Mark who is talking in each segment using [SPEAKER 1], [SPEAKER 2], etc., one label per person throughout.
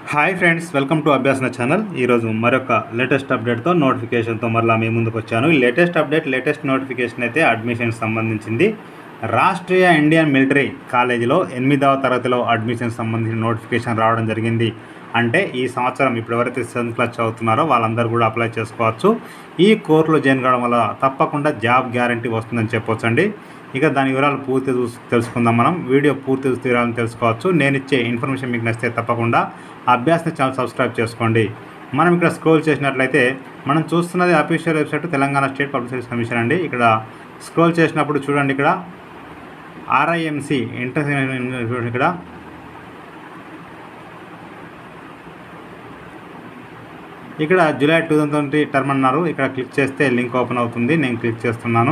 [SPEAKER 1] hi friends welcome to Abhyasana channel ఈరోజు మరొక latest అప్డేట్తో నోటిఫికేషన్తో మరలా మీ ముందుకు వచ్చాను ఈ లేటెస్ట్ అప్డేట్ లేటెస్ట్ నోటిఫికేషన్ అయితే అడ్మిషన్ సంబంధించింది రాష్ట్రీయ ఇండియన్ మిలిటరీ కాలేజీలో ఎనిమిదవ తరగతిలో అడ్మిషన్ సంబంధించిన నోటిఫికేషన్ రావడం జరిగింది అంటే ఈ సంవత్సరం ఇప్పుడు ఎవరైతే సెవెంత్ క్లాస్ చదువుతున్నారో వాళ్ళందరూ కూడా అప్లై చేసుకోవచ్చు ఈ కోర్సులో జాయిన్ కావడం వల్ల తప్పకుండా జాబ్ గ్యారంటీ వస్తుందని చెప్పొచ్చండి ఇక దాని వివరాలు పూర్తి చూసి తెలుసుకుందాం మనం వీడియో పూర్తి వివరాలను తెలుసుకోవచ్చు నేను ఇచ్చే ఇన్ఫర్మేషన్ మీకు నచ్చితే తప్పకుండా అభ్యాసన ఛానల్ సబ్స్క్రైబ్ చేసుకోండి మనం ఇక్కడ స్క్రోల్ చేసినట్లయితే మనం చూస్తున్నది official website Telangana state public service commission అండి ఇక్కడ స్క్రోల్ చేసినప్పుడు చూడండి ఇక్కడ ఆర్ఐఎంసి ఇంటర్ ఇక్కడ ఇక్కడ July two thousand twenty term అన్నారు ఇక్కడ క్లిక్ చేస్తే లింక్ ఓపెన్ అవుతుంది నేను క్లిక్ చేస్తున్నాను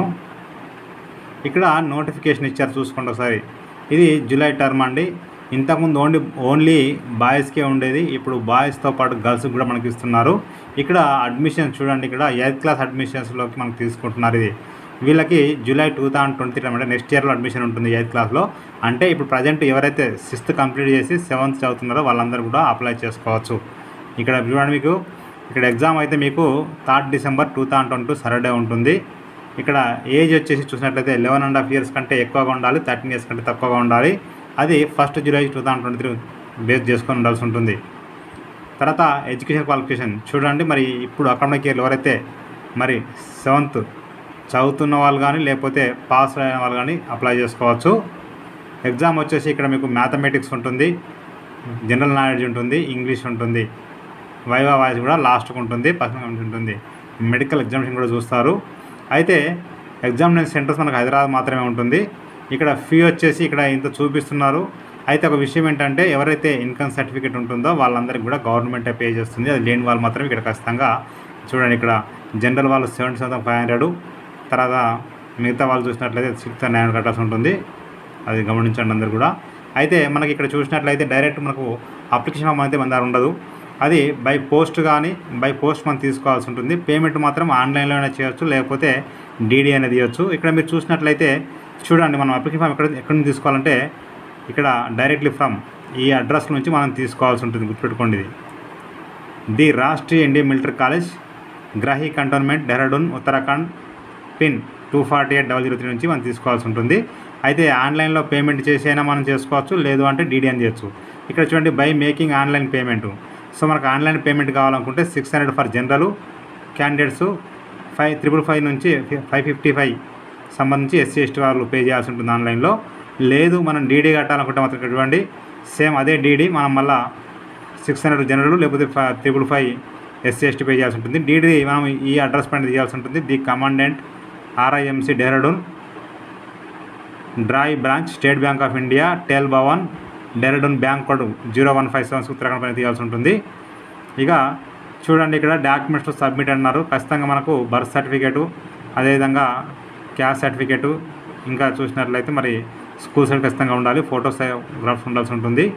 [SPEAKER 1] ఇక్కడ నోటిఫికేషన్ ఇచ్చారు చూసుకోండి ఒకసారి ఇది జూలై టర్మ్ అండి ఇంతకుముందు ఓన్లీ ఓన్లీ బాయ్స్కే ఉండేది ఇప్పుడు బాయ్స్తో పాటు గర్ల్స్ కూడా మనకి ఇస్తున్నారు ఇక్కడ అడ్మిషన్ చూడండి ఇక్కడ ఎయిత్ క్లాస్ అడ్మిషన్స్లోకి మనకు తీసుకుంటున్నారు ఇది వీళ్ళకి జూలై టూ థౌసండ్ ట్వంటీ అంటే నెక్స్ట్ ఇయర్లో అడ్మిషన్ ఉంటుంది ఎయిత్ క్లాస్లో అంటే ఇప్పుడు ప్రజెంట్ ఎవరైతే సిక్స్త్ కంప్లీట్ చేసి సెవెంత్ చదువుతున్నారో వాళ్ళందరూ కూడా అప్లై చేసుకోవచ్చు ఇక్కడ చూడండి మీకు ఇక్కడ ఎగ్జామ్ అయితే మీకు third December two thousand twenty Saturday ఉంటుంది ఇక్కడ ఏజ్ వచ్చేసి చూసినట్లయితే లెవెన్ అండ్ హాఫ్ ఇయర్స్ కంటే ఎక్కువగా ఉండాలి థర్టీన్ ఇయర్స్ కంటే తక్కువగా ఉండాలి అది first July two thousand twenty three base చేసుకొని ఉండాల్సి ఉంటుంది తర్వాత ఎడ్యుకేషన్ క్వాలిఫికేషన్ చూడండి మరి ఇప్పుడు అకాడమిక్ ఇయర్లో ఎవరైతే మరి సెవెంత్ చదువుతున్న వాళ్ళు కానీ లేకపోతే పాస్ అయిన వాళ్ళు కానీ అప్లై చేసుకోవచ్చు ఎగ్జామ్ వచ్చేసి ఇక్కడ మీకు మ్యాథమెటిక్స్ ఉంటుంది జనరల్ నాలెడ్జ్ ఉంటుంది ఇంగ్లీష్ ఉంటుంది వైవా వాయిస్ కూడా లాస్ట్కి ఉంటుంది పర్సనల్ ఉంటుంది మెడికల్ ఎగ్జామినేషన్ కూడా చూస్తారు అయితే ఎగ్జామినేషన్ సెంటర్స్ మనకు హైదరాబాద్ మాత్రమే ఉంటుంది ఇక్కడ ఫీ వచ్చేసి ఇక్కడ ఇంత చూపిస్తున్నారు అయితే ఒక విషయం ఏంటంటే ఎవరైతే ఇన్కమ్ సర్టిఫికేట్ ఉంటుందో వాళ్ళందరికీ కూడా గవర్నమెంటే పే చేస్తుంది అది లేని వాళ్ళు మాత్రం ఇక్కడ ఖచ్చితంగా చూడండి ఇక్కడ జనరల్ వాళ్ళు సెవెంటీ సెవెన్ ఫైవ్ హండ్రెడ్ తర్వాత మిగతా వాళ్ళు చూసినట్లయితే సిక్స్ నైన్ హండ్రెడ్ కట్టాల్సి ఉంటుంది అది గమనించండి అందరు కూడా అయితే మనకి ఇక్కడ చూసినట్లయితే డైరెక్ట్ మనకు అప్లికేషన్ ఫామ్ అయితే మన దగ్గర ఉండదు అది బై పోస్ట్ కానీ బై పోస్ట్ మనం తీసుకోవాల్సి ఉంటుంది పేమెంట్ మాత్రం ఆన్లైన్లోనే చేయొచ్చు లేకపోతే డీడీ అనేది ఇవ్వచ్చు ఇక్కడ మీరు చూసినట్లయితే చూడండి మనం అప్లికేషన్ ఫామ్ ఎక్కడ ఎక్కడి నుంచి తీసుకోవాలంటే ఇక్కడ డైరెక్ట్లీ ఫ్రమ్ ఈ అడ్రస్ నుంచి మనం తీసుకోవాల్సి ఉంటుంది గుర్తుపెట్టుకోండి ఇది the Rashtriya Indian military college Garhi cantonment Dehradun Uttarakhand pin two forty eight double zero three నుంచి మనం తీసుకోవాల్సి ఉంటుంది అయితే ఆన్లైన్లో పేమెంట్ చేసి అయినా మనం చేసుకోవచ్చు లేదు అంటే డీడీ అని చేయొచ్చు ఇక్కడ చూడండి by making online payment so మనకు ఆన్లైన్ పేమెంట్ కావాలనుకుంటే six hundred for general candidates five triple five నుంచి ఫైవ్ ఫిఫ్టీ ఫైవ్ సంబంధించి ఎస్సీ ఎస్టీ వాళ్ళు పే చేయాల్సి ఉంటుంది ఆన్లైన్లో లేదు మనం డీడీ కట్టాలనుకుంటే మాత్రం ఇక్కడ చూడండి సేమ్ అదే డీడీ మనం మళ్ళీ సిక్స్ హండ్రెడ్ జనరల్ లేకపోతే triple five SC ST pay చేయాల్సి ఉంటుంది డీడీ మనం ఈ అడ్రస్ పైన తీయాల్సి ఉంటుంది the commandant RIMC Dehradun drawee branch State Bank of India Tel Bhavan Dehradun bank code zero one five seven Uttarakhand పైన తీయాల్సి ఉంటుంది ఇక చూడండి ఇక్కడ డాక్యుమెంట్స్ సబ్మిట్ అన్నారు ఖచ్చితంగా మనకు బర్త్ సర్టిఫికేటు అదేవిధంగా క్యాస్ట్ సర్టిఫికేటు ఇంకా చూసినట్లయితే మరి స్కూల్ సైడ్ ఖచ్చితంగా ఉండాలి ఫోటోస్ గ్రాఫ్స్ ఉండాల్సి ఉంటుంది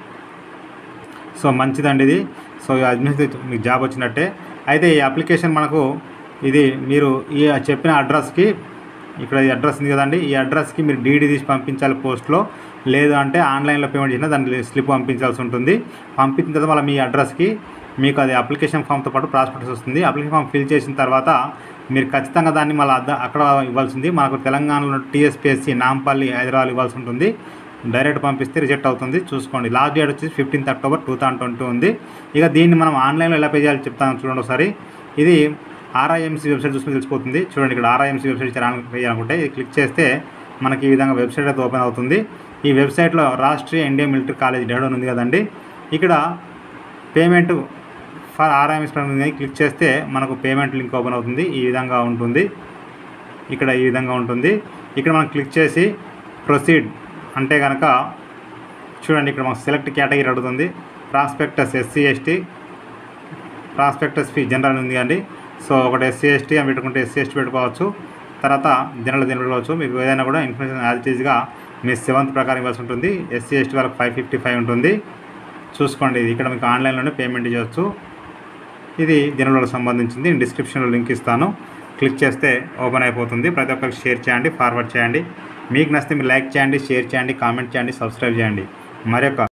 [SPEAKER 1] సో మంచిదండి ఇది సో అడ్మిషన్ మీకు జాబ్ వచ్చినట్టే అయితే ఈ అప్లికేషన్ మనకు ఇది మీరు ఈ చెప్పిన అడ్రస్కి ఇక్కడ ఈ అడ్రస్ ఉంది కదండి ఈ అడ్రస్కి మీరు డీడీ తీసి పంపించాలి పోస్ట్లో లేదు అంటే ఆన్లైన్లో పేమెంట్ చేసినా దాని స్లిప్ పంపించాల్సి ఉంటుంది పంపించిన తర్వాత మళ్ళీ మీ అడ్రస్కి మీకు అది అప్లికేషన్ ఫామ్తో పాటు ప్రాస్పెక్టస్ వస్తుంది అప్లికేషన్ ఫామ్ ఫిల్ చేసిన తర్వాత మీరు ఖచ్చితంగా దాన్ని మళ్ళీ అద్ద- అక్కడ ఇవ్వాల్సింది మనకు తెలంగాణలో టీఎస్పీఎస్సీ నాంపల్లి హైదరాబాద్ ఇవ్వాల్సి ఉంటుంది డైరెక్ట్ పంపిస్తే రిజెక్ట్ అవుతుంది చూసుకోండి లాస్ట్ డేట్ వచ్చేసి fifteenth October two thousand twenty ఉంది ఇక దీన్ని మనం ఆన్లైన్లో ఎలా పే చేయాలో చెప్తాను చూడండి ఒకసారి ఇది ఆర్ఐఎంసీ వెబ్సైట్ చూసుకుని తెలిసిపోతుంది చూడండి ఇక్కడ ఆర్ఐఎంసీ వెబ్సైట్ చేయాలనుకుంటే ఇది క్లిక్ చేస్తే మనకి ఈ విధంగా వెబ్సైట్ అయితే ఓపెన్ అవుతుంది ఈ వెబ్సైట్లో Rashtriya Indian military college Dehradun ఉంది కదండి ఇక్కడ పేమెంట్ ఫర్ ఆర్ఐఎంఎస్ క్లిక్ చేస్తే మనకు పేమెంట్ లింక్ ఓపెన్ అవుతుంది ఈ విధంగా ఉంటుంది ఇక్కడ ఈ విధంగా ఉంటుంది ఇక్కడ మనం క్లిక్ చేసి ప్రొసీడ్ అంటే కనుక చూడండి ఇక్కడ మనకు సెలెక్ట్ కేటగిరీ అడుగుతుంది prospectus SC ST prospectus fee general ఉంది అండి సో ఒకటి ఎస్సీ ఎస్టీ అని పెట్టుకుంటే ఎస్సీ ఎస్టీ పెట్టుకోవచ్చు తర్వాత జనరల్ జనరల్ పెట్టుకోవచ్చు మీకు ఏదైనా కూడా ఇన్ఫర్మేషన్ యాజ్ ఈజీగా మీ సెవెంత్ ప్రకారం ఇవ్వాల్సి ఉంటుంది ఎస్సీ ఎస్టీ వాళ్ళకి ఫైవ్ ఫిఫ్టీ ఫైవ్ ఉంటుంది చూసుకోండి ఇది ఇక్కడ మీకు ఆన్లైన్లోనే పేమెంట్ చేయొచ్చు ఇది జనరల్కి సంబంధించింది నేను డిస్క్రిప్షన్లో లింక్ ఇస్తాను క్లిక్ చేస్తే ఓపెన్ అయిపోతుంది ప్రతి ఒక్కరికి షేర్ చేయండి ఫార్వర్డ్ చేయండి మీకు నచ్చితే మీరు లైక్ చేయండి షేర్ చేయండి కామెంట్ చేయండి సబ్స్క్రైబ్ చేయండి మరొక